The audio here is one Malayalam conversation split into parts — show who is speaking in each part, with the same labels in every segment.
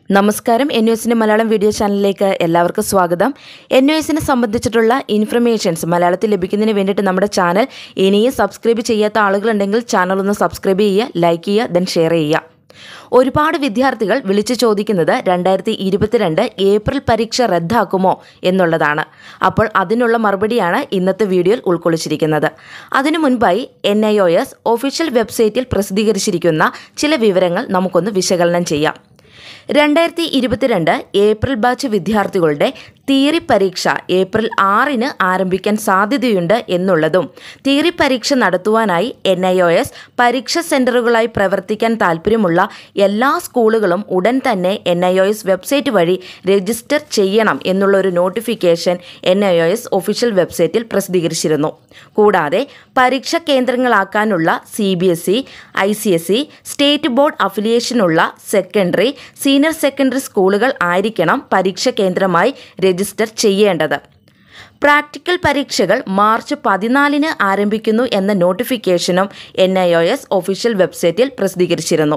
Speaker 1: നമസ്കാരം എൻ ന്യൂസിൻ്റെ മലയാളം വീഡിയോ ചാനലിലേക്ക് എല്ലാവർക്കും സ്വാഗതം എൻ ന്യൂസിനെ സംബന്ധിച്ചിട്ടുള്ള ഇൻഫർമേഷൻസ് മലയാളത്തിൽ ലഭിക്കുന്നതിന് വേണ്ടിയിട്ട് നമ്മുടെ ചാനൽ ഇനിയും സബ്സ്ക്രൈബ് ചെയ്യാത്ത ആളുകളുണ്ടെങ്കിൽ ചാനൽ ഒന്ന് സബ്സ്ക്രൈബ് ചെയ്യുക ലൈക്ക് ചെയ്യുക ദെൻ ഷെയർ ചെയ്യുക ഒരുപാട് വിദ്യാർത്ഥികൾ വിളിച്ചു ചോദിക്കുന്നത് രണ്ടായിരത്തി ഇരുപത്തിരണ്ട് ഏപ്രിൽ പരീക്ഷ റദ്ദാക്കുമോ എന്നുള്ളതാണ് അപ്പോൾ അതിനുള്ള മറുപടിയാണ് ഇന്നത്തെ വീഡിയോയിൽ ഉൾക്കൊള്ളിച്ചിരിക്കുന്നത് അതിനു മുൻപായി N I O S official വെബ്സൈറ്റിൽ പ്രസിദ്ധീകരിച്ചിരിക്കുന്ന ചില വിവരങ്ങൾ നമുക്കൊന്ന് വിശകലനം ചെയ്യാം രണ്ടായിരത്തി ഇരുപത്തിരണ്ട് ഏപ്രിൽ ബാച്ച് വിദ്യാർത്ഥികളുടെ തിയറി പരീക്ഷ ഏപ്രിൽ ആറിന് ആരംഭിക്കാൻ സാധ്യതയുണ്ട് എന്നുള്ളതും തിയറി പരീക്ഷ നടത്തുവാനായി എൻ ഐ ഒ എസ് പരീക്ഷ സെന്ററുകളായി പ്രവർത്തിക്കാൻ താൽപ്പര്യമുള്ള എല്ലാ സ്കൂളുകളും ഉടൻ തന്നെ N I O S website വഴി രജിസ്റ്റർ ചെയ്യണം എന്നുള്ള ഒരു notification N I O S official വെബ്സൈറ്റിൽ പ്രസിദ്ധീകരിച്ചിരുന്നു കൂടാതെ പരീക്ഷ കേന്ദ്രങ്ങളാക്കാനുള്ള C B S E I C S E state board അഫിലിയേഷനുള്ള സെക്കൻഡറി സീനിയർ സെക്കൻഡറി സ്കൂളുകൾ ആയിരിക്കണം പരീക്ഷ കേന്ദ്രമായി രജിസ്റ്റർ ചെയ്യേണ്ടത് പ്രാക്ടിക്കൽ പരീക്ഷകൾ മാർച്ച് പതിനാലിന് ആരംഭിക്കുന്നു എന്ന നോട്ടിഫിക്കേഷനും N I O S official വെബ്സൈറ്റിൽ പ്രസിദ്ധീകരിച്ചിരുന്നു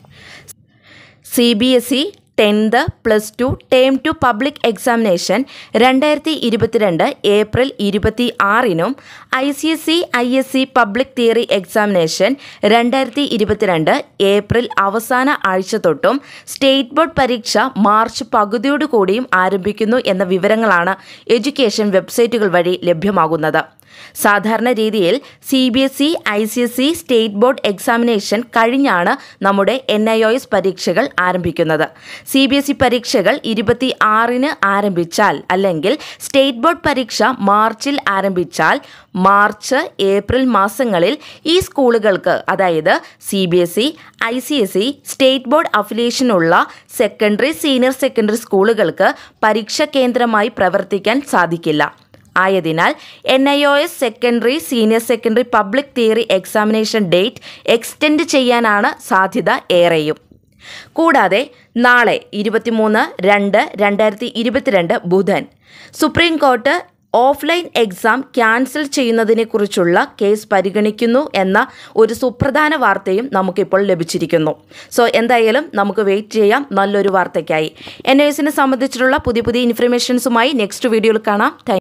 Speaker 1: C B S E tenth plus two term two public examination രണ്ടായിരത്തി ഇരുപത്തിരണ്ട് ഏപ്രിൽ ഇരുപത്തി ആറിനും I C S C I S C public theory examination രണ്ടായിരത്തി ഇരുപത്തിരണ്ട് ഏപ്രിൽ അവസാന ആഴ്ച തൊട്ടും സ്റ്റേറ്റ് ബോർഡ് പരീക്ഷ മാർച്ച് പകുതിയോടു കൂടിയും ആരംഭിക്കുന്നു എന്ന വിവരങ്ങളാണ് എഡ്യൂക്കേഷൻ വെബ്സൈറ്റുകൾ വഴി ലഭ്യമാകുന്നത് സാധാരണ രീതിയിൽ C B S E I C S E state board examination കഴിഞ്ഞാണ് നമ്മുടെ എൻ ഐ ഒ എസ് പരീക്ഷകൾ ആരംഭിക്കുന്നത് സി ബി എസ് ഇ പരീക്ഷകൾ ഇരുപത്തി ആറിന് ആരംഭിച്ചാൽ അല്ലെങ്കിൽ സ്റ്റേറ്റ് ബോർഡ് പരീക്ഷ മാർച്ചിൽ ആരംഭിച്ചാൽ മാർച്ച് ഏപ്രിൽ മാസങ്ങളിൽ ഈ സ്കൂളുകൾക്ക് അതായത് C B S E I C S E state board അഫിലിയേഷനുള്ള സെക്കൻഡറി സീനിയർ സെക്കൻഡറി സ്കൂളുകൾക്ക് പരീക്ഷ കേന്ദ്രമായി പ്രവർത്തിക്കാൻ സാധിക്കില്ല ആയതിനാൽ N I O S secondary senior secondary public theory examination date extend ചെയ്യാനാണ് സാധ്യത ഏറെയും കൂടാതെ നാളെ ഇരുപത്തിമൂന്ന് രണ്ട് രണ്ടായിരത്തി ഇരുപത്തിരണ്ട് ബുധൻ supreme court offline exam cancel ചെയ്യുന്നതിനെക്കുറിച്ചുള്ള കേസ് പരിഗണിക്കുന്നു എന്ന ഒരു സുപ്രധാന വാർത്തയും നമുക്കിപ്പോൾ ലഭിച്ചിരിക്കുന്നു സോ എന്തായാലും നമുക്ക് വെയിറ്റ് ചെയ്യാം നല്ലൊരു വാർത്തയ്ക്കായി എൻ എസിനെ സംബന്ധിച്ചിട്ടുള്ള പുതിയ പുതിയ ഇൻഫർമേഷൻസുമായി നെക്സ്റ്റ് വീഡിയോയിൽ കാണാം താങ്ക്